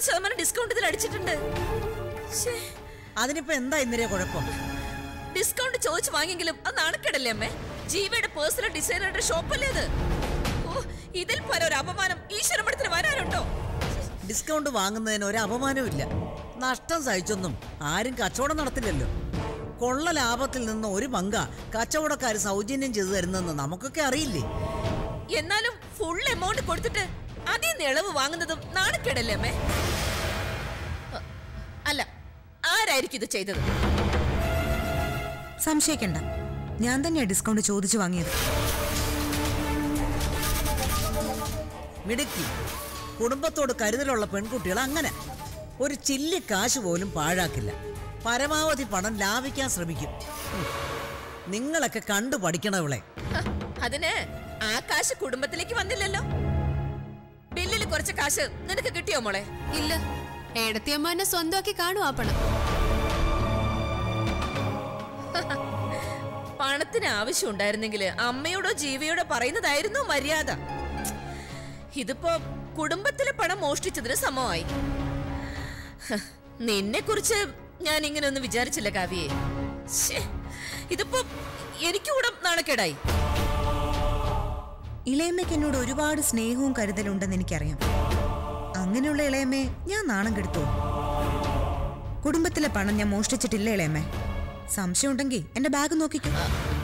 അമ്പത് ശതമാനം ഡിസ്കൗണ്ട് ഇതിൽ അടിച്ചിട്ടുണ്ട് ശ്ശേ, അതിനിപ്പോ എന്താ ഇന്ദിര കുഴപ്പം ഡിസ്കൗണ്ട് ചോദിച്ചു വാങ്ങിയെങ്കിലും അത് നാണക്കേടല്ലേ അമ്മേ ജീവയുടെ പേഴ്സണൽ ഡിസൈനറുടെ ഷോപ്പല്ലേ അത് ഓ ഇതിൽ പല ഒരു അപമാനം ഈശ്വരമഠത്തിന് വരാനുണ്ടോ ഡിസ്കൗണ്ട് വാങ്ങുന്നതിന് ഒരു അപമാനവും ഇല്ല നഷ്ടം സഹിച്ചൊന്നും ആരും കച്ചവടം നടത്തില്ലല്ലോ കൊള്ള ലാഭത്തിൽ നിന്ന് ഒരു പങ്ക കച്ചവടക്കാർ സൗജന്യം ചെയ്തു തരുന്നെന്ന് നമുക്കൊക്കെ അറിയില്ലേ എന്നാലും ഫുൾ എമൗണ്ട് കൊടുത്തിട്ട് അതിൽ നിന്ന് ഇളവ് വാങ്ങുന്നതും നാണക്കേടല്ലേ അമ്മേ അ- അല്ല ആരായിരിക്കും ഇത് ചെയ്തത് സംശയിക്കണ്ട ഞാൻ തന്നെയാ ഡിസ്കൗണ്ട് ചോദിച്ചു വാങ്ങിയത് മിടുക്കി കുടുംബത്തോട് കരുതലുള്ള പെൺകുട്ടികൾ അങ്ങനെ ഒരു ചില്ലി കാശ് പോലും പാഴാക്കില്ല പരമാവധി പണം ലാഭിക്കാൻ ശ്രമിക്കും ഉം. നിങ്ങളൊക്കെ കണ്ടു പഠിക്കണം ഇവളെ ഹ, അതിന് ആ കാശ് കുടുംബത്തിലേക്ക് വന്നില്ലല്ലോ ബില്ലിൽ കുറച്ച് കാശ് നിനക്ക് കിട്ടിയോ മോളെ ഇല്ല ഏടത്തിയമ്മ എന്നെ സ്വന്തമാക്കി കാണും ആ പണം പണത്തിന് ആവശ്യം ഉണ്ടായിരുന്നെങ്കിൽ അമ്മയോടോ ജീവിയോടോ പറയുന്നതായിരുന്നു മര്യാദ ഇതിപ്പോ കുടുംബത്തിലെ പണം മോഷ്ടിച്ചതിന് സമമായി നിന്നെ കുറിച്ച് ഞാൻ ഇങ്ങനെ ഒന്നും വിചാരിച്ചില്ല കാവ്യയെ ശ്ശേ, ഇതിപ്പോ എനിക്കൂടെ നാണക്കേടായി ഇളയമ്മയ്ക്ക് എന്നോട് ഒരുപാട് സ്നേഹവും കരുതലും ഉണ്ടെന്ന് എനിക്കറിയാം അങ്ങനെയുള്ള ഇളയമ്മയെ ഞാൻ നാണം കെടുത്തു കുടുംബത്തിലെ പണം ഞാൻ മോഷ്ടിച്ചിട്ടില്ല ഇളയമ്മേ സംശയം ഉണ്ടെങ്കിൽ എന്റെ ബാഗ് നോക്കിക്കോ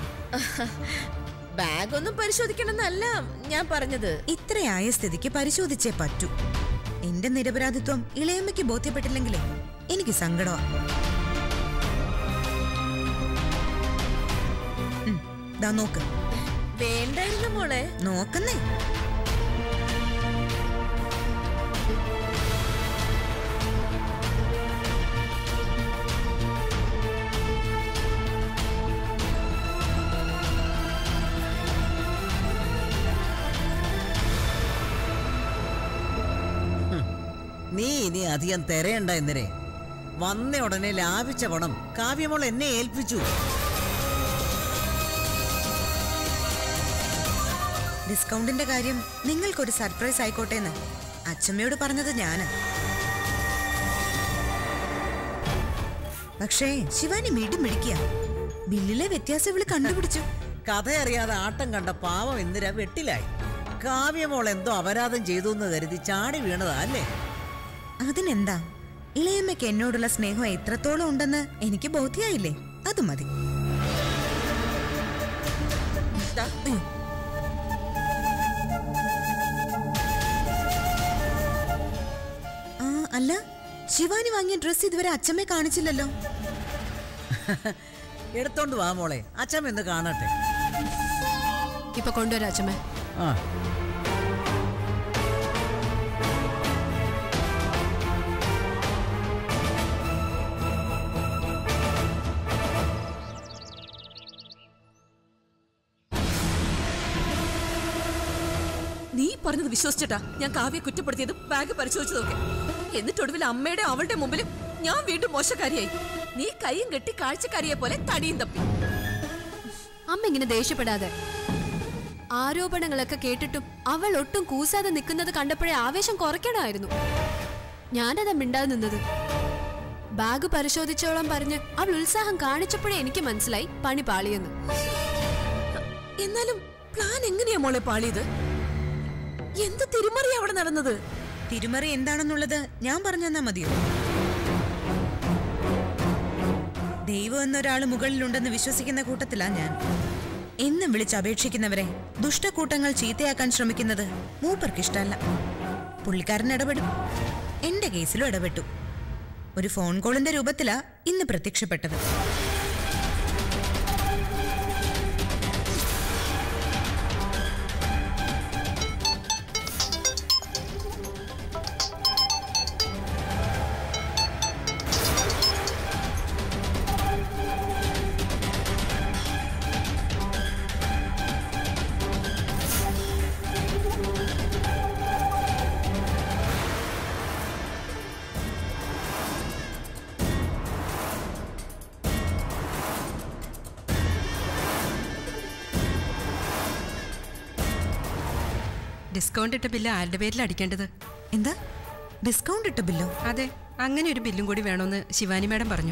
ബാഗ് ഒന്നും പരിശോധിക്കണമെന്നല്ല ഞാൻ പറഞ്ഞത് ഇത്രയായ സ്ഥിതിക്ക് പരിശോധിച്ചേ പറ്റൂ എന്റെ നിരപരാധിത്വം ഇളയമ്മയ്ക്ക് ബോധ്യപ്പെട്ടില്ലെങ്കിലേ എനിക്ക് സങ്കടമാ ഉം, ദാ നോക്ക് വേണ്ടായിരുന്നു മോളെ നോക്കുന്നേ നീ ഇനി അധികം തിരയണ്ട എന്തിനെ വന്ന ഉടനെ ലാഭിച്ച പണം കാവ്യമോൾ എന്നെ ഏൽപ്പിച്ചു ഡിസ്കൗണ്ടിന്റെ കാര്യം നിങ്ങൾക്കൊരു സർപ്രൈസ് ആയിക്കോട്ടെ എന്ന് അച്ഛമ്മയോട് പറഞ്ഞത് ഞാന് പക്ഷേ ശിവാനി വീണ്ടും മിടിക്കുക ബില്ലിലെ വ്യത്യാസം ഇവള് കണ്ടുപിടിച്ചു കഥയറിയാതെ ആട്ടം കണ്ട പാവം എന്തിനാ വെട്ടിലായി കാവ്യമോൾ എന്തോ അപരാധം ചെയ്തു എന്ന് കരുതി ചാടി വീണതാ അല്ലേ അതിനെന്താ ഇളയമ്മയ്ക്ക് എന്നോടുള്ള സ്നേഹം എത്രത്തോളം ഉണ്ടെന്ന് എനിക്ക് ബോധ്യായില്ലേ അത് മതി ദാ, ആ അല്ല ശിവാനി വാങ്ങിയ ഡ്രസ് ഇതുവരെ അച്ഛമ്മയെ കാണിച്ചില്ലല്ലോ എടുത്തോണ്ട് വാ മോളെ അച്ഛൻ എന്ന് കാണട്ടെ ഇപ്പൊ കൊണ്ടുവരാ അച്ഛമ്മ ആ നീ പറഞ്ഞത് വിശ്വസിച്ചിട്ടാ ഞാൻ കാവ്യെ കുറ്റപ്പെടുത്തിയതും ബാഗ് പരിശോധിച്ചതൊക്കെ എന്നിട്ട് ഒടുവിൽ അമ്മയുടെ അവളുടെ മുമ്പിലും ഞാൻ വീണ്ടും മോശക്കാരിയായി നീ കൈയും കെട്ടി കാഴ്ചക്കാരിയെ പോലെ തടിയും തപ്പി അമ്മ ഇങ്ങനെ ദേഷ്യപ്പെടാതെ ആരോപണങ്ങളൊക്കെ കേട്ടിട്ടും അവൾ ഒട്ടും കൂസാതെ നിൽക്കുന്നത് കണ്ടപ്പോഴേ ആവേശം കുറയ്ക്കണമായിരുന്നു ഞാനതാ മിണ്ടാതെ നിന്നത് ബാഗ് പരിശോധിച്ചോളം പറഞ്ഞ് അവൾ ഉത്സാഹം കാണിച്ചപ്പോഴേ എനിക്ക് മനസ്സിലായി പണി പാളിയെന്ന് എന്നാലും പ്ലാൻ എങ്ങനെയാ മോളെ പാളിയത് എന്ത് തിരുമറി അവിടെ നടന്നത് തിരുമറി എന്താണെന്നുള്ളത് ഞാൻ പറഞ്ഞു തന്നാ മതിയോ ദൈവം എന്നൊരാള് മുകളിലുണ്ടെന്ന് വിശ്വസിക്കുന്ന കൂട്ടത്തിലാ ഞാൻ എന്നും വിളിച്ചപേക്ഷിക്കുന്നവരെ ദുഷ്ടക്കൂട്ടങ്ങൾ ചീത്തയാക്കാൻ ശ്രമിക്കുന്നത് മൂപ്പർക്കിഷ്ടല്ല പുള്ളിക്കാരൻ ഇടപെടും എന്റെ കേസിലും ഇടപെട്ടു ഒരു ഫോൺ കോളിന്റെ രൂപത്തിലാ ഇന്ന് പ്രത്യക്ഷപ്പെട്ടത് ഡിസ്കൗണ്ട് ഇട്ട ബില്ല് ആരുടെ പേരിൽ അടിക്കേണ്ടത് എന്താ ഡിസ്കൗണ്ട് ഇട്ട ബില്ലോ അതെ അങ്ങനെ ഒരു ബില്ലും കൂടി വേണമെന്ന് ശിവാനി മാഡം പറഞ്ഞു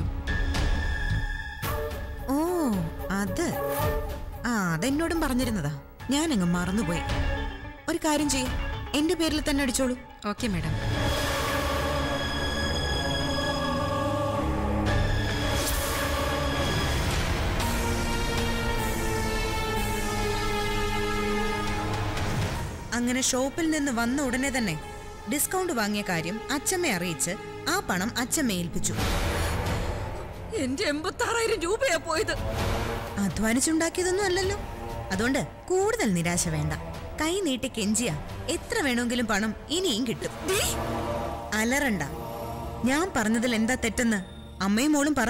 ഓ അത് ആ അതെന്നോടും പറഞ്ഞിരുന്നതാ ഞാനങ്ങ് മറന്നുപോയി ഒരു കാര്യം ചെയ്യും എന്റെ പേരിൽ തന്നെ അടിച്ചോളൂ ഓക്കെ മാഡം അങ്ങനെ ഷോപ്പിൽ നിന്ന് വന്ന ഉടനെ തന്നെ ഡിസ്കൗണ്ട് വാങ്ങിയ കാര്യം അച്ഛമ്മയെ അറിയിച്ച് ആ പണം അച്ഛമ്മയെ ഏൽപ്പിച്ചു എന്റെ എൺപത്താറായിരം രൂപയാ പോയത് അധ്വാനിച്ചുണ്ടാക്കിയതൊന്നും അല്ലല്ലോ അതുകൊണ്ട് കൂടുതൽ നിരാശ വേണ്ട കൈ നീട്ടി കെഞ്ചിയ എത്ര വേണമെങ്കിലും പണം ഇനിയും കിട്ടും അലറണ്ട ഞാൻ പറഞ്ഞതിൽ എന്താ തെറ്റെന്ന് അമ്മയും മോളും പറ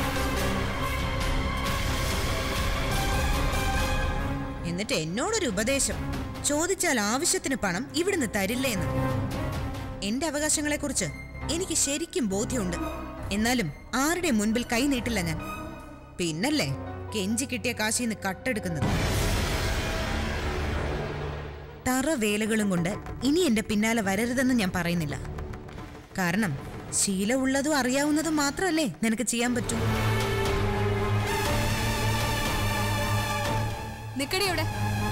എന്നിട്ട് എന്നോടൊരു ഉപദേശം ചോദിച്ചാൽ ആവശ്യത്തിന് പണം ഇവിടുന്ന് തരില്ലേന്ന് എന്റെ അവകാശങ്ങളെക്കുറിച്ച് എനിക്ക് ശരിക്കും ബോധ്യമുണ്ട് എന്നാലും ആരുടെ മുൻപിൽ കൈ നീട്ടില്ല ഞാൻ പിന്നല്ലേ കെഞ്ചി കിട്ടിയ കാശിന്ന് കട്ടെടുക്കുന്നത് തറ വേലകളും കൊണ്ട് ഇനി എന്റെ പിന്നാലെ വരരുതെന്ന് ഞാൻ പറയുന്നില്ല കാരണം ശീലമുള്ളതും അറിയാവുന്നതും മാത്രമല്ലേ നിനക്ക് ചെയ്യാൻ പറ്റൂ നിക്കടി അവിടെ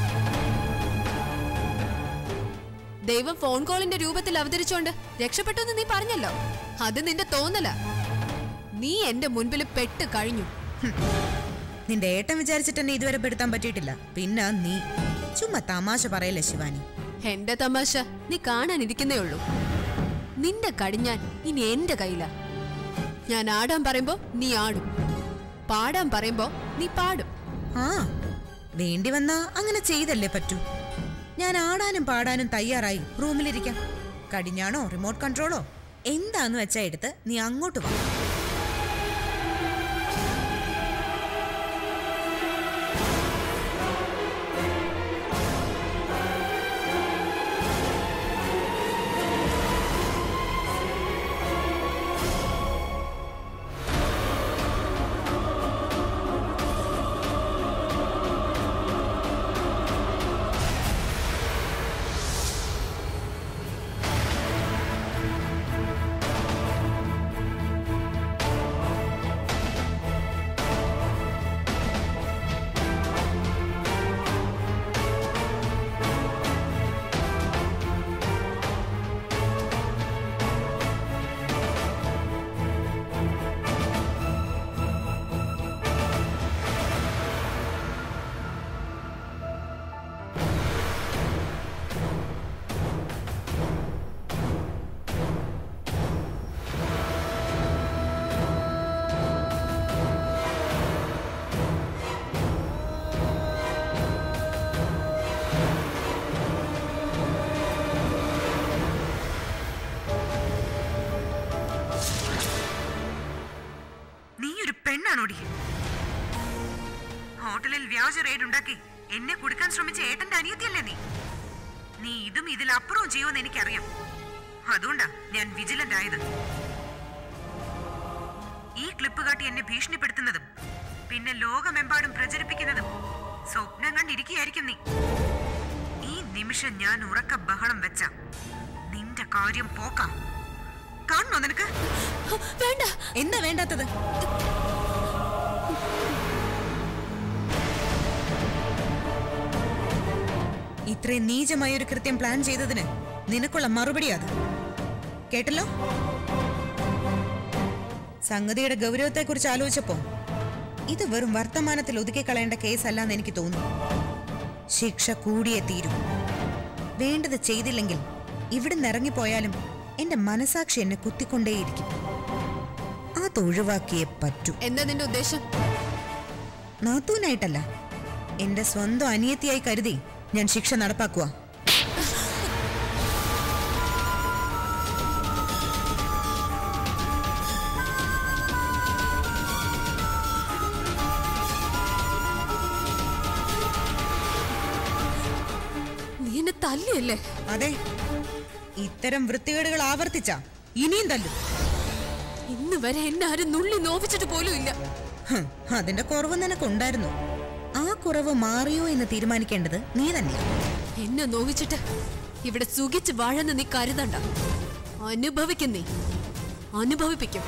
ദൈവം ഫോൺ കോളിന്റെ രൂപത്തിൽ അവതരിച്ചോണ്ട് രക്ഷപ്പെട്ടെന്ന് നീ പറഞ്ഞല്ലോ അത് നിന്റെ തോന്നല നീ എന്റെ മുൻപിൽ പെട്ട് കഴിഞ്ഞു നിന്റെ ഏട്ടൻ വിചാരിച്ചിട്ട് എന്നെ ഇതുവരെ പെടുത്താൻ പറ്റിയിട്ടില്ല പിന്നെ നീ ചുമ്മാ തമാശ പറയല്ലേ ശിവാനി എന്റെ തമാശ നീ കാണാനിരിക്കുന്നേ ഉള്ളൂ നിന്റെ കടിഞ്ഞാൻ ഇനി എന്റെ കയ്യിലാ ഞാൻ ആടാൻ പറയുമ്പോ നീ ആടും പാടാൻ പറയുമ്പോ നീ പാടും ആ വേണ്ടി വന്നാ അങ്ങനെ ചെയ്തല്ലേ പറ്റൂ ഞാൻ ആടാനും പാടാനും തയ്യാറായി റൂമിലിരിക്കാം കടിഞ്ഞാണോ റിമോട്ട് കൺട്രോളോ എന്താന്ന് വെച്ചാ എടുത്ത് നീ അങ്ങോട്ട് വാ നീ ഒരു പെണ്ണാണോടി ഹോട്ടലിൽ വ്യാജ റെയ്ഡ് ഉണ്ടാക്കി എന്നെ കുടുക്കാൻ ശ്രമിച്ച ഏട്ടന്റെ അനിയത്തിയല്ലേ നീ നീ ഇതും ഇതിലപ്പുറവും ചെയ്യുമെന്ന് എനിക്കറിയാം അതുകൊണ്ടാ ഞാൻ വിജിലന്റ് ആയത് ഈ ക്ലിപ്പ് കാട്ടി എന്നെ ഭീഷണിപ്പെടുത്തുന്നതും പിന്നെ ലോകമെമ്പാടും പ്രചരിപ്പിക്കുന്നതും സ്വപ്നം കണ്ടിരിക്കുകയായിരിക്കും നീ ഈ നിമിഷം ഞാൻ ഉറക്ക ബഹളം വെച്ച നിന്റെ കാര്യം പോക്കാം കാണണോ നിനക്ക് വേണ്ട എന്താ വേണ്ടാത്തത് ഇത്രയും നീചമായ ഒരു കൃത്യം പ്ലാൻ ചെയ്തതിന് നിനക്കുള്ള മറുപടി അത് കേട്ടല്ലോ സംഗതിയുടെ ഗൗരവത്തെക്കുറിച്ച് ആലോചിച്ചപ്പോ ഇത് വെറും വർത്തമാനത്തിൽ ഒതുക്കി കളയേണ്ട കേസല്ലെന്ന് എനിക്ക് തോന്നുന്നു ശിക്ഷ കൂടിയേ തീരൂ വേണ്ടത് ചെയ്തില്ലെങ്കിൽ ഇവിടുന്ന് ഇറങ്ങിപ്പോയാലും എന്റെ മനസാക്ഷി എന്നെ കുത്തിക്കൊണ്ടേയിരിക്കും അതൊഴിവാക്കിയേ പറ്റൂ എന്താ നിന്റെ ഉദ്ദേശം നാത്തൂനായിട്ടല്ല എന്റെ സ്വന്തം അനിയത്തിയായി കരുതി ഞാൻ ശിക്ഷ നടപ്പാക്കുക നീ എന്നെ തല്ലിയല്ലേ അതെ ഇത്തരം വൃത്തികേടുകൾ ആവർത്തിച്ച ഇനിയും തല്ലും ഇന്ന് വരെ എന്നെ ആരും നുള്ളി നോവിച്ചിട്ട് പോലും ഇല്ല ഹും, അതിന്റെ കുറവ് നിനക്കുണ്ടായിരുന്നു ആ കുറവ് മാറിയോ എന്ന് തീരുമാനിക്കേണ്ടത് നീ തന്നെയാ എന്നെ നോവിച്ചിട്ട് ഇവിടെ സുഖിച്ച് വാഴന്ന് നീ കരുതണ്ട അനുഭവിക്കും നീ അനുഭവിപ്പിക്കും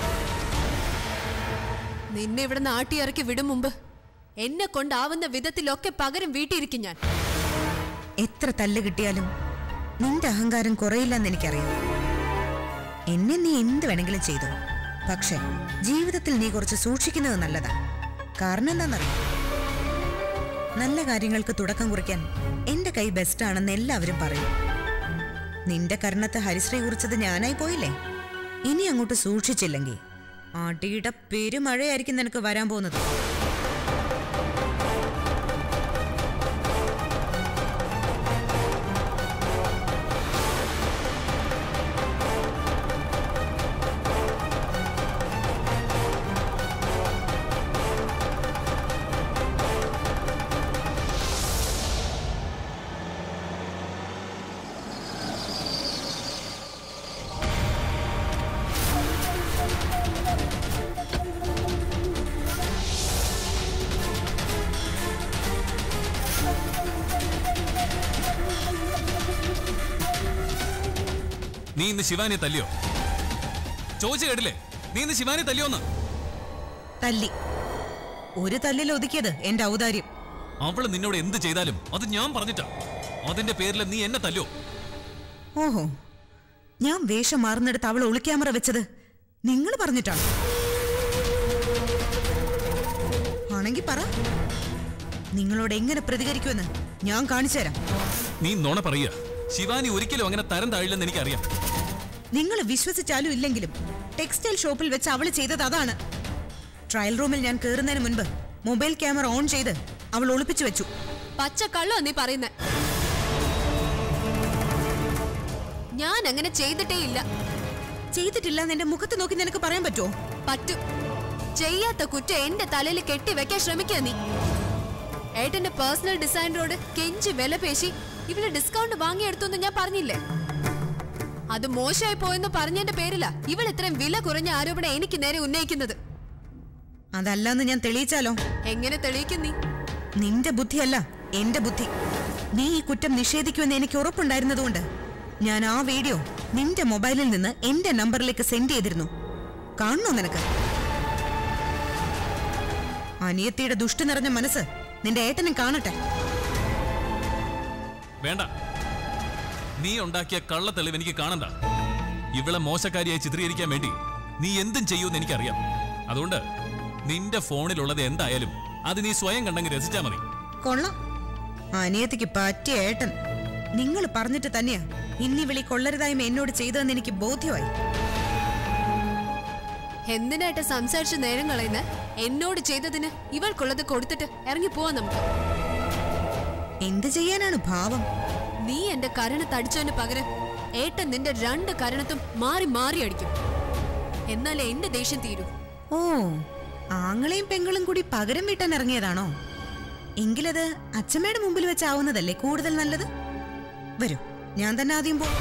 നിന്നെ ഇവിടെ നാട്ടി ഇറക്കി വിടും മുമ്പ് എന്നെ കൊണ്ടാവുന്ന വിധത്തിലൊക്കെ പകരം വീട്ടിയിരിക്കും ഞാൻ എത്ര തല്ല് കിട്ടിയാലും നിന്റെ അഹങ്കാരം കുറയില്ലെന്ന് എനിക്കറിയാം എന്നെ നീ എന്ത് വേണമെങ്കിലും ചെയ്തു പക്ഷെ ജീവിതത്തിൽ നീ കുറച്ച് സൂക്ഷിക്കുന്നത് നല്ലതാ കാരണം എന്താണെന്നറിയാം നല്ല കാര്യങ്ങൾക്ക് തുടക്കം കുറിക്കാൻ എന്റെ കൈ ബെസ്റ്റ് ആണെന്ന് എല്ലാവരും പറയും നിന്റെ കർണത്ത് ഹരിശ്രീ കുറിച്ചത് ഞാനായി പോയില്ലേ ഇനി അങ്ങോട്ട് സൂക്ഷിച്ചില്ലെങ്കിൽ ആട്ടിയുടെ പെരുമഴയായിരിക്കും നിനക്ക് വരാൻ പോകുന്നത് നീ ഇന്ന് ശിവാനിയെ തല്ലിയോ ചോദിച്ചു കേട്ടില്ലേ നീ ഇന്ന് ശിവാനിയെ തല്ലിയോന്ന് തല്ലി ഒരു തല്ലിൽ ഒതുക്കിയത് എന്റെ ഔദാര്യം അവള് നിന്നോട് എന്ത് ചെയ്താലും അത് ഞാൻ പറഞ്ഞിട്ടാ അതിന്റെ പേരിൽ നീ എന്നെ തല്ലോ ഓഹോ ഞാൻ വേഷം മാറുന്നിടത്ത് അവൾ ഒളിക്യാമറ വെച്ചത് നിങ്ങൾ പറഞ്ഞിട്ടാണ് ആണെങ്കി പറ നിങ്ങളോട് എങ്ങനെ പ്രതികരിക്കുമെന്ന് ഞാൻ കാണിച്ചു തരാം നീ നുണ പറയുക ശിവാനി ഒരിക്കലും അങ്ങനെ തരം താഴില്ലെന്ന് എനിക്കറിയാം നിങ്ങൾ വിശ്വസിച്ചാലും ഇല്ലെങ്കിലും ടെക്സ്റ്റൈൽ ഷോപ്പിൽ വെച്ച് അവൾ ചെയ്തത് അതാണ് ട്രയൽ റൂമിൽ ഞാൻ കയറുന്നതിന് മുൻപ് മൊബൈൽ ക്യാമറ ഓൺ ചെയ്ത് അവൾ ഒളിപ്പിച്ചു വെച്ചു പച്ച കള്ളോ നീ പറയുന്നേ ഞാൻ അങ്ങനെ ചെയ്തിട്ടേ ഇല്ല ചെയ്തിട്ടില്ല എന്ന് എന്റെ മുഖത്ത് നോക്കി നിനക്ക് പറയാൻ പറ്റുമോ പറ്റും ചെയ്യാത്ത കുറ്റം എന്റെ തലയിൽ കെട്ടിവെക്കാൻ ശ്രമിക്കുക നീ ഏട്ടന്റെ പേഴ്സണൽ ഡിസൈനറോട് കെഞ്ചി വില പേശി ഇവള് ഡിസ്കൗണ്ട് വാങ്ങിയെടുത്തു ഞാൻ പറഞ്ഞില്ലേ അത് മോശമായി പോയെന്ന് പറഞ്ഞതിന്റെ പേരില ഇവൾ ഇത്രയും വില കുറഞ്ഞ ആരോപണം എനിക്ക് നേരെ ഉന്നയിക്കുന്നത് അതല്ലെന്ന് ഞാൻ തെളിയിച്ചാലോ എങ്ങനെ തെളിയിക്കും നീ നിന്റെ ബുദ്ധിയല്ല എന്റെ ബുദ്ധി നീ ഈ കുറ്റം നിഷേധിക്കുമെന്ന് എനിക്ക് ഉറപ്പുണ്ടായിരുന്നതുകൊണ്ട് ഞാൻ ആ വീഡിയോ നിന്റെ മൊബൈലിൽ നിന്ന് എന്റെ നമ്പറിലേക്ക് സെൻഡ് ചെയ്തിരുന്നു കാണണോ നിനക്ക് അനിയത്തിയുടെ ദുഷ്ടു നിറഞ്ഞ മനസ്സ് നിന്റെ ഏട്ടനും കാണട്ടെ വേണ്ട നീ ഉണ്ടാക്കിയ കള്ള തെളിവ് എനിക്ക് കാണണ്ട ഇവളെ മോശക്കാരിയായി ചിത്രീകരിക്കാൻ വേണ്ടി നീ എന്തും ചെയ്യുമെന്ന് എനിക്കറിയാം അതുകൊണ്ട് നിന്റെ ഫോണിലുള്ളത് എന്തായാലും അത് നീ സ്വയം കണ്ടെങ്കിൽ രസിച്ചാ മതി കൊള്ളാം അനിയത്തിക്ക് പറ്റിയ ഏട്ടൻ നിങ്ങൾ പറഞ്ഞിട്ട് തന്നെയാ ഇന്നീ വിളി കൊള്ളരുതായ്മ എന്നോട് ചെയ്തതെന്ന് എനിക്ക് ബോധ്യമായി എന്തിനായിട്ട് സംസാരിച്ച് നേരം കളയുന്ന എന്നോട് ചെയ്തതിന് ഇവൾക്കുള്ളത് കൊടുത്തിട്ട് ഇറങ്ങി പോവാൻ നമുക്ക് എന്ത് ചെയ്യാനാണ് ഭാവം നീ എന്റെ കരണ തടിച്ചതിന് പകരം ഏട്ടൻ നിന്റെ രണ്ട് കരണത്തും മാറി മാറി അടിക്കും എന്നാലേ എന്റെ ദേഷ്യം തീരൂ ഓ ആങ്ങളെയും പെങ്ങളും കൂടി പകരം വീട്ടാൻ ഇറങ്ങിയതാണോ എങ്കിലത് അച്ഛമ്മയുടെ മുമ്പിൽ വെച്ചാവുന്നതല്ലേ കൂടുതൽ നല്ലത് വരൂ ഞാൻ തന്നെ ആദ്യം പോ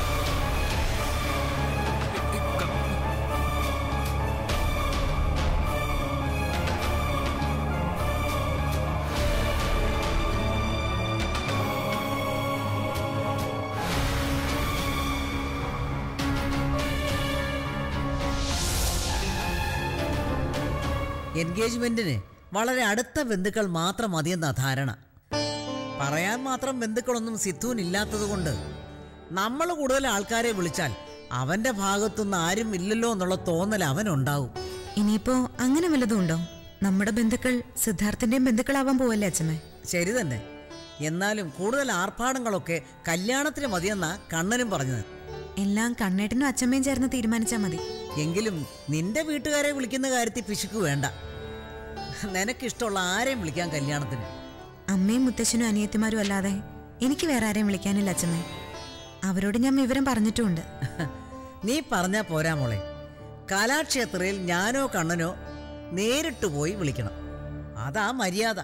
എൻഗേജ്മെന്റിന് വളരെ അടുത്ത ബന്ധുക്കൾ മാത്രം മതിയെന്ന ധാരണ പറയാൻ മാത്രം ബന്ധുക്കളൊന്നും സിദ്ധുവിനില്ലാത്തതുകൊണ്ട് നമ്മൾ കൂടുതൽ ആൾക്കാരെ വിളിച്ചാൽ അവന്റെ ഭാഗത്തുനിന്ന് ആരും ഇല്ലല്ലോ എന്നുള്ള തോന്നൽ അവനുണ്ടാവും ഇനിയിപ്പോ അങ്ങനെ വല്ലതും ഉണ്ടോ നമ്മുടെ ബന്ധുക്കൾ സിദ്ധാർത്ഥന്റെയും ബന്ധുക്കളാവാൻ പോവല്ലേ അച്ഛമ്മേ ശരി തന്നെ എന്നാലും കൂടുതൽ ആർഭാടങ്ങളൊക്കെ കല്യാണത്തിന് മതിയെന്നാ കണ്ണനും പറഞ്ഞത് എല്ലാം കണ്ണേട്ടനും അച്ഛമ്മയും ചേർന്ന് തീരുമാനിച്ചാ മതി എങ്കിലും നിന്റെ വീട്ടുകാരെ വിളിക്കുന്ന കാര്യത്തിൽ പിശുക്ക് വേണ്ട നിനക്കിഷ്ടമുള്ള ആരെയും വിളിക്കാം കല്യാണത്തിന് അമ്മയും മുത്തശ്ശനും അനിയത്തിമാരും അല്ലാതെ എനിക്ക് വേറെ ആരെയും വിളിക്കാനില്ല അച്ഛമ്മേ അവരോട് ഞാൻ വിവരം പറഞ്ഞിട്ടുമുണ്ട് നീ പറഞ്ഞാ പോരാ മോളെ കലാക്ഷേത്രയിൽ ഞാനോ കണ്ണനോ നേരിട്ട് പോയി വിളിക്കണം അതാ മര്യാദ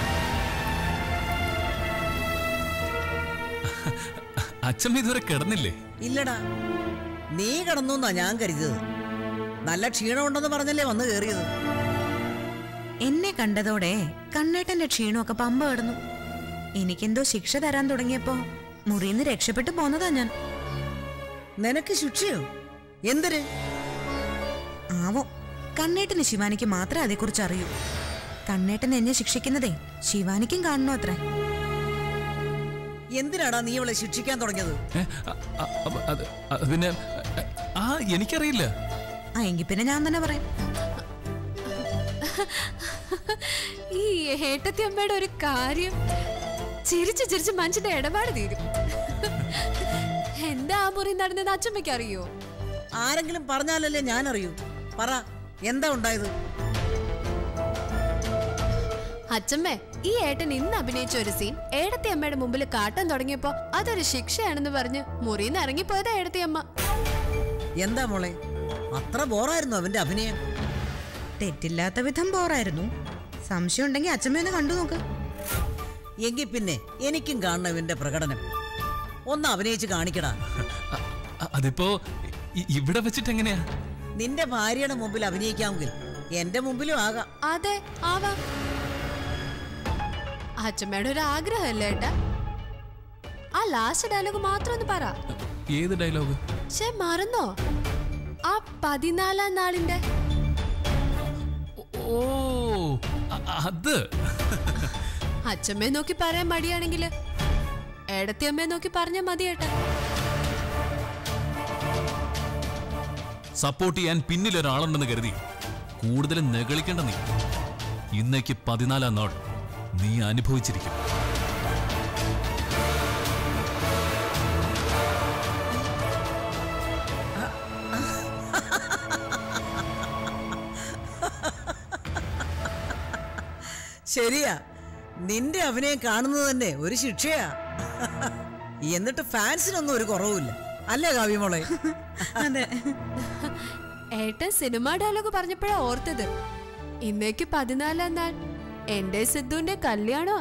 അച്ഛമ്മ ഇതുവരെ കിടന്നില്ലേ ഇല്ലടാ നീ കിടന്നു എന്നാ ഞാൻ കരുതിയത് നല്ല ക്ഷീണമുണ്ടെന്ന് പറഞ്ഞല്ലേ വന്ന് കയറിയത് എന്നെ കണ്ടതോടെ കണ്ണേട്ടന്റെ ക്ഷീണമൊക്കെ പമ്പ കിടന്നു എനിക്കെന്തോ ശിക്ഷ തരാൻ തുടങ്ങിയപ്പോ മുറിന്ന് രക്ഷപ്പെട്ടു പോന്നതാ ഞാൻ നിനക്ക് ശിക്ഷയോ എന്തിന് ആവോ കണ്ണേട്ടന് ശിവാനിക്ക് മാത്രമേ അതേക്കുറിച്ച് അറിയൂ കണ്ണേട്ടൻ എന്നെ ശിക്ഷിക്കുന്നതേ ശിവാനിക്കും കാണണോ അത്രേ എന്തിനാടാ നീ അവളെ ശിക്ഷിക്കാൻ തുടങ്ങിയത് ഏ, അ- അ- അ- അത് അത് പിന്നെ അ, ആ എനിക്കറിയില്ല ആ എങ്കിൽ പിന്നെ ഞാൻ തന്നെ പറയാം ഈ ഏട്ടത്തി അമ്മയുടെ ഒരു കാര്യം ചിരിച്ച് ചിരിച്ച് മനുഷ്യന്റെ ഇടപാട് തീരും എന്താ ആ മുറി നടന്നത് അച്ഛമ്മയ്ക്ക് അറിയോ ആരെങ്കിലും പറഞ്ഞാലല്ലേ ഞാൻ അറിയൂ പറ എന്താ ഉണ്ടായത് അച്ഛമ്മേ ഈ ഏട്ടൻ ഇന്ന് അഭിനയിച്ച ഒരു സീൻ ഏടത്തി അമ്മയുടെ മുമ്പിൽ കാട്ടാൻ തുടങ്ങിയപ്പോ അതൊരു ശിക്ഷയാണെന്ന് പറഞ്ഞ് മുറിയിൽ നിന്ന് ഇറങ്ങിപ്പോയതാ ഏടത്തി അമ്മ എന്താ മോളെ അത്ര ബോറായിരുന്നു അവന്റെ അഭിനയം തെറ്റില്ലാത്ത വിധം ബോറായിരുന്നു സംശയം ഉണ്ടെങ്കിൽ അച്ഛമ്മയൊന്ന് കണ്ടു നോക്ക് എങ്കിൽ പിന്നെ എനിക്കും കാണണം ഇവന്റെ പ്രകടനം ഒന്ന് അഭിനയിച്ച് കാണിക്കടാ അ- അ- അതിപ്പോ ഇ- ഇവിടെ വെച്ചിട്ട് എങ്ങനെയാ നിന്റെ ഭാര്യയുടെ മുമ്പിൽ അഭിനയിക്കാമെങ്കിൽ എന്റെ മുമ്പിലും ആകാം അതെ ആവാം അച്ഛമ്മയുടെ ഒരു ആഗ്രഹമല്ലേ ഏട്ടാ ആ ലാസ്റ്റ് ഡയലോഗ് മാത്രം ഒന്ന് പറ ഏത് ഡയലോഗ് പക്ഷെ മറന്നോ ആ പതിനാലാം നാളിന്റെ ഓ അ- അത് അച്ഛമ്മയെ നോക്കി പറയാൻ മടിയാണെങ്കില് ഏടത്തി അമ്മയെ നോക്കി പറഞ്ഞാ മതി ഏട്ടാ സപ്പോർട്ട് ചെയ്യാൻ പിന്നിൽ ഒരാളുണ്ടെന്ന് കരുതി കൂടുതലും നെകളിക്കേണ്ട നീ ഇന്നേക്ക് പതിനാലാം നാൾ നീ അനുഭവിച്ചിരിക്കും ശരിയാ നിന്റെ അഭിനയം കാണുന്നത് തന്നെ ഒരു ശിക്ഷയാ എന്നിട്ട് ഫാൻസിനൊന്നും ഒരു കുറവുമില്ല അല്ലേ കാവ്യമോളെ അതെ ഏട്ടൻ സിനിമ ഡയലോഗ് പറഞ്ഞപ്പോഴാ ഓർത്തത് ഇന്നേക്ക് പതിനാലാം നാൾ എന്റെ സിദ്ധുവിന്റെ കല്യാണോ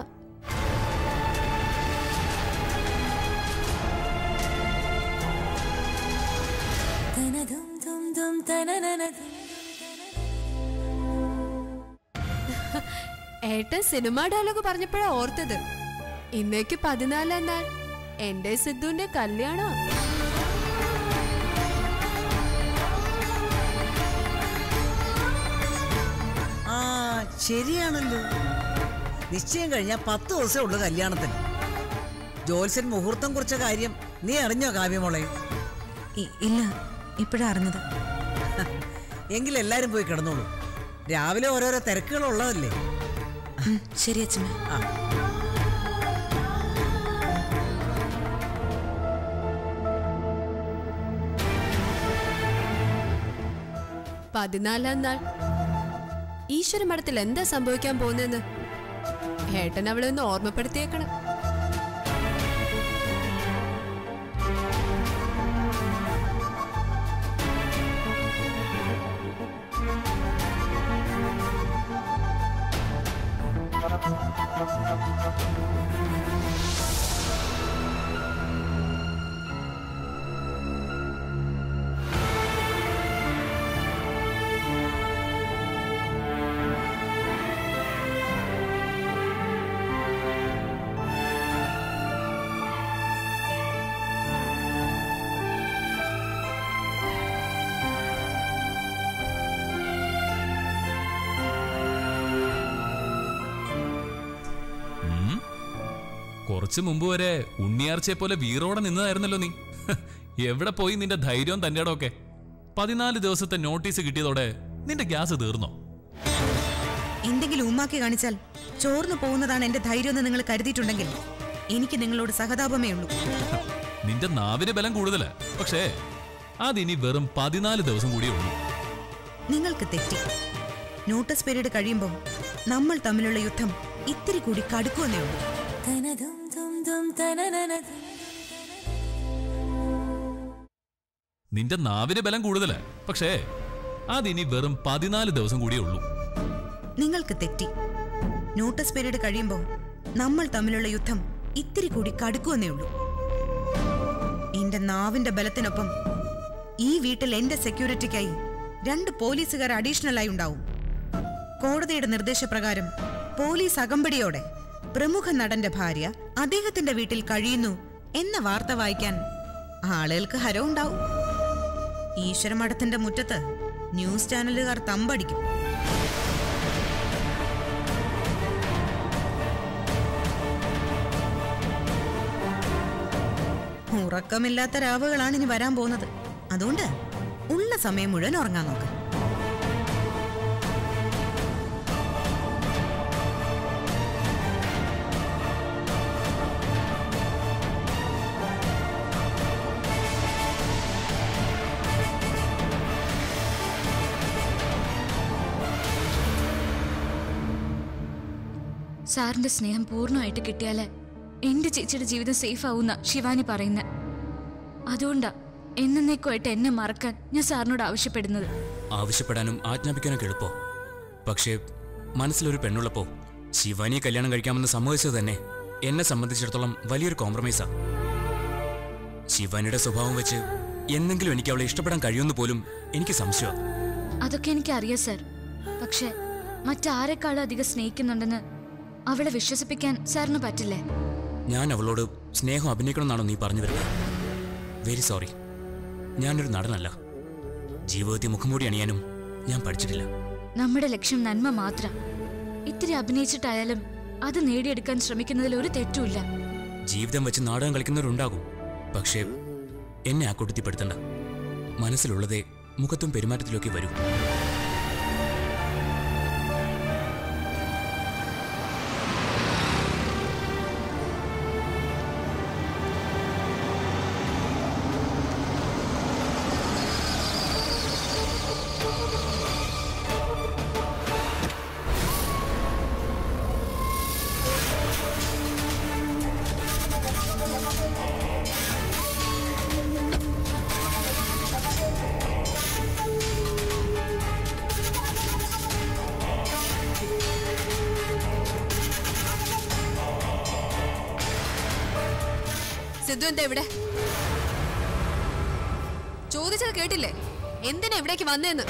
ഏട്ടൻ സിനിമ ഡയലോഗ് പറഞ്ഞപ്പോഴാ ഓർത്തത് ഇന്നേക്ക് പതിനാലാം നാൾ എന്റെ സിദ്ധുവിന്റെ കല്യാണോ ആ ശരിയാണല്ലോ നിശ്ചയം കഴിഞ്ഞാൽ പത്ത് ദിവസമേ ഉള്ളൂ കല്യാണത്തിന് ജോത്സ്യൻ മുഹൂർത്തം കുറിച്ച കാര്യം നീ അറിഞ്ഞോ കാവ്യമോളെ ഇ- ഇല്ല ഇപ്പോഴാ അറിഞ്ഞത് എങ്കിൽ എല്ലാരും പോയി കിടന്നോളൂ രാവിലെ ഓരോരോ തിരക്കുകൾ ഉള്ളതല്ലേ ഉം, ശരി അച്ഛമ്മ ആ പതിനാലാം നാൾ ഈശ്വര മഠത്തിൽ എന്താ സംഭവിക്കാൻ പോകുന്നതെന്ന് ഏട്ടൻ അവളെ ഒന്ന് ഓർമ്മപ്പെടുത്തിയേക്കണം ഉം. കുറച്ചു മുമ്പ് വരെ ഉണ്ണിയാർച്ചയെ പോലെ വീറോടെ നിന്നതായിരുന്നല്ലോ നീ എവിടെ പോയി നിന്റെ ധൈര്യവും തന്റെ ഒക്കെ പതിനാല് ദിവസത്തെ നോട്ടീസ് കിട്ടിയതോടെ നിന്റെ ഗ്യാസ് തീർന്നോ എന്തെങ്കിലും ഉമ്മാക്കി കാണിച്ചാൽ ചോർന്നു പോകുന്നതാണ് എന്റെ ധൈര്യം എന്ന് നിങ്ങൾ കരുതിയിട്ടുണ്ടെങ്കിൽ എനിക്ക് നിങ്ങളോട് സഹതാപമേ ഉള്ളൂ നിന്റെ നാവിന് ബലം കൂടുതലാ പക്ഷേ അതിനി വെറും പതിനാല് ദിവസം കൂടിയേ ഉള്ളൂ നിങ്ങൾക്ക് തെറ്റി നോട്ടീസ് പീരീഡ് കഴിയുമ്പോൾ നമ്മൾ തമ്മിലുള്ള യുദ്ധം ഇത്തിരി കൂടി കടുക്കുമെന്നേ ഉള്ളൂ നിന്റെ നാവിന് ബലം കൂടുതലാ പക്ഷേ അതിനി വെറും പതിനാല് ദിവസം കൂടിയേ ഉള്ളൂ നിങ്ങൾക്ക് തെറ്റി നോട്ടീസ് പീരീഡ് കഴിയുമ്പോൾ നമ്മൾ തമ്മിലുള്ള യുദ്ധം ഇത്തിരി കൂടി കടുക്കുമെന്നേ ഉള്ളൂ എന്റെ നാവിന്റെ ബലത്തിനൊപ്പം ഈ വീട്ടിൽ എന്റെ സെക്യൂരിറ്റിക്കായി രണ്ട് പോലീസുകാർ അഡീഷണൽ ആയി ഉണ്ടാവും കോടതിയുടെ നിർദ്ദേശപ്രകാരം പോലീസ് അകമ്പടിയോടെ പ്രമുഖ നടന്റെ ഭാര്യ അദ്ദേഹത്തിന്റെ വീട്ടിൽ കഴിയുന്നു എന്ന വാർത്ത വായിക്കാൻ ആളുകൾക്ക് ഹരവുണ്ടാവും ഈശ്വരമഠത്തിന്റെ മുറ്റത്ത് ന്യൂസ് ചാനലുകാർ തമ്പടിക്കും ഉറക്കമില്ലാത്ത രാവുകളാണ് ഇനി വരാൻ പോകുന്നത് അതുകൊണ്ട് ഉള്ള സമയം മുഴുവൻ ഉറങ്ങാൻ നോക്ക് സാറിന്റെ സ്നേഹം പൂർണ്ണമായിട്ട് കിട്ടിയാല് എന്റെ ചേച്ചിയുടെ ജീവിതം സേഫ് ആവുന്ന ശിവാനി പറയുന്നത് അതുകൊണ്ടാ എന്നേക്കുമായിട്ട് എന്നെ മറക്കാൻ ഞാൻ സാറിനോട് ആവശ്യപ്പെടുന്നത് ആവശ്യപ്പെടാനും ആജ്ഞാപിക്കാനൊക്കെ എളുപ്പോ പക്ഷേ മനസ്സിലൊരു പെണ്ണുള്ളപ്പോ ശിവാനിയെ കല്യാണം കഴിക്കാമെന്ന് സമ്മതിച്ചത് തന്നെ എന്നെ സംബന്ധിച്ചിടത്തോളം വലിയൊരു കോംപ്രമൈസാ ശിവാനിയുടെ സ്വഭാവം വെച്ച് എന്തെങ്കിലും എനിക്ക് അവളെ ഇഷ്ടപ്പെടാൻ കഴിയുമെന്ന് പോലും എനിക്ക് സംശയമാണ് അതൊക്കെ എനിക്ക് അറിയാം സാർ പക്ഷെ മറ്റാരെക്കാളും അധികം സ്നേഹിക്കുന്നുണ്ടെന്ന് അവളെ വിശ്വസിപ്പിക്കാൻ സാറിന് പറ്റില്ലേ ഞാൻ അവളോട് സ്നേഹം അഭിനയിക്കണമെന്നാണോ നീ പറഞ്ഞു വരുന്നത് വെരി സോറി ഞാനൊരു നടനല്ല ജീവിതത്തിൽ മുഖംമൂടി അണിയാനും ഞാൻ പഠിച്ചിട്ടില്ല നമ്മുടെ ലക്ഷ്യം നന്മ മാത്രം ഇത്തിരി അഭിനയിച്ചിട്ടായാലും അത് നേടിയെടുക്കാൻ ശ്രമിക്കുന്നതിൽ ഒരു തെറ്റുമില്ല ജീവിതം വെച്ച് നാടകം കളിക്കുന്നവരുണ്ടാകും പക്ഷേ എന്നെ ആ കൂട്ടത്തിൽപ്പെടുത്തണ്ട മനസ്സിലുള്ളതേ മുഖത്തും പെരുമാറ്റത്തിലൊക്കെ വരൂ സിദ്ധു എന്താ ഇവിടെ ചോദിച്ചത് കേട്ടില്ലേ എന്തിനാ ഇവിടേക്ക് വന്നേന്ന്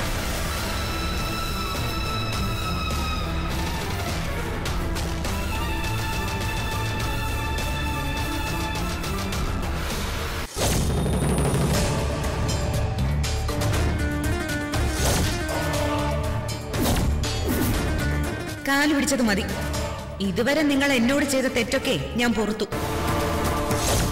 കാല് പിടിച്ചത് മതി ഇതുവരെ നിങ്ങൾ എന്നോട് ചെയ്ത തെറ്റൊക്കെ ഞാൻ പൊറത്തു